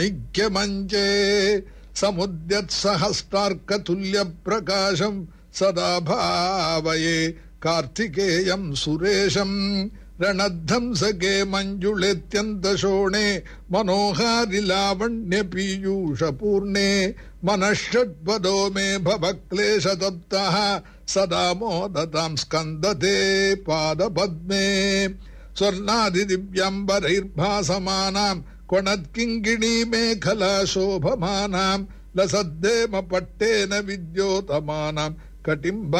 ఐక్యమంచే సముద్యత్సహస్టార్కతుల్య ప్రకాశం సదా భావయే కార్తికేయం సురేశం రణధ్వంసకే మంజుళేత్యంతశోణే మనోహారి లావణ్య పీయూషపూర్ణే మనషడ్పదో మే భవక్లేశతప్త సదా మోదతాం స్కందతే పాదపద్మే స్వర్ణాది దివ్యాంబరైర్భాసమానాం కొణత్కింగిణీ మేఖలా శోభమానాం లసద్దేమ పట్టేన విద్యోతమానాం కటింబ